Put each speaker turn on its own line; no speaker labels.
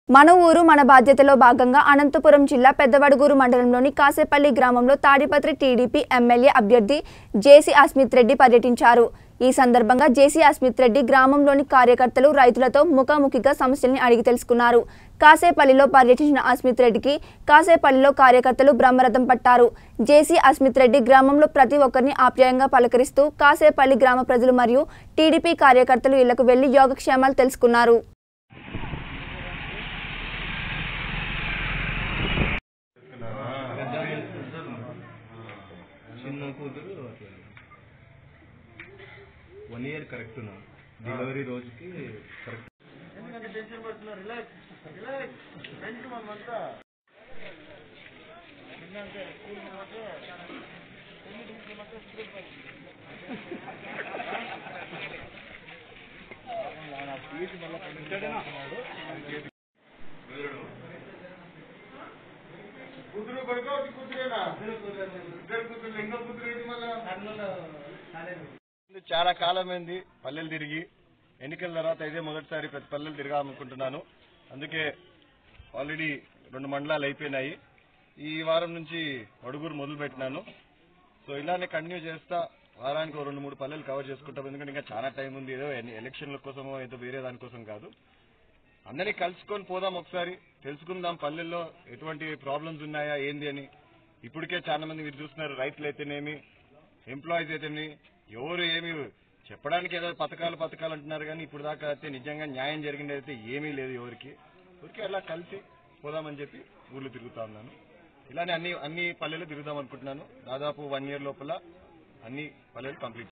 మన ఊరు మన బాధ్యతలో భాగంగా అనంతపురం జిల్లా పెద్దవడుగూరు మండలంలోని కాసేపల్లి గ్రామంలో తాడిపత్రి టీడీపీ ఎమ్మెల్యే అభ్యర్థి జేసీ అస్మిత్ రెడ్డి పర్యటించారు ఈ సందర్భంగా జేసీ అస్మిత్ రెడ్డి గ్రామంలోని కార్యకర్తలు రైతులతో ముఖాముఖిగా సమస్యల్ని అడిగి తెలుసుకున్నారు కాసేపల్లిలో పర్యటించిన అస్మిత్ రెడ్డికి కాసేపల్లిలో కార్యకర్తలు బ్రహ్మరథం పట్టారు జేసీ అస్మిత్ రెడ్డి గ్రామంలో ప్రతి ఒక్కరిని ఆప్యాయంగా పలకరిస్తూ కాసేపల్లి గ్రామ ప్రజలు మరియు టీడీపీ కార్యకర్తలు ఇళ్లకు వెళ్లి యోగక్షేమాలు తెలుసుకున్నారు
చిన్న కూతురు వన్ ఇయర్ కరెక్ట్ నా డెలివరీ రోజుకి కరెక్ట్
కూతురు కొడుకు ఒకటి కూతురేనా ఇద్దరు కూతురు ఇంకో కూతురు ఏంటి మళ్ళా
చాలా కాలమైంది పల్లెలు తిరిగి ఎన్నికల తర్వాత ఇదే మొదటిసారి ప్రతి పల్లెలు తిరగాలనుకుంటున్నాను అందుకే ఆల్రెడీ రెండు మండలాలు అయిపోయినాయి ఈ వారం నుంచి అడుగురు మొదలు పెట్టినాను సో ఇలానే కంటిన్యూ చేస్తా వారానికి ఓ రెండు మూడు పల్లెలు కవర్ చేసుకుంటాం ఎందుకంటే ఇంకా చాలా టైం ఉంది ఏదో ఎన్ని- ఎలక్షన్ల కోసమో ఏదో వేరే దానికోసం కాదు అందరినీ కలుసుకొని పోదాం ఒకసారి తెలుసుకుందాం పల్లెల్లో ఎటువంటి ప్రాబ్లమ్స్ ఉన్నాయా ఏంది అని ఇప్పటికే చాలా మంది మీరు చూస్తున్నారు రైతులు అయితేనేమి ఎంప్లాయీస్ అయితేనేమి ఎవరు ఏమి చెప్పడానికి ఏదో పథకాలు పథకాలు అంటున్నారు కానీ ఇప్పుడు దాకా అయితే నిజంగా న్యాయం జరిగింది అయితే ఏమీ లేదు ఎవరికి ఊరికే అలా కలిసి పోదామని చెప్పి ఊళ్ళు తిరుగుతా ఉన్నాను ఇలానే అన్ని అన్ని పల్లెలు తిరుగుదాం అనుకుంటున్నాను దాదాపు వన్ ఇయర్ లోపల అన్ని పల్లెలు కంప్లీట్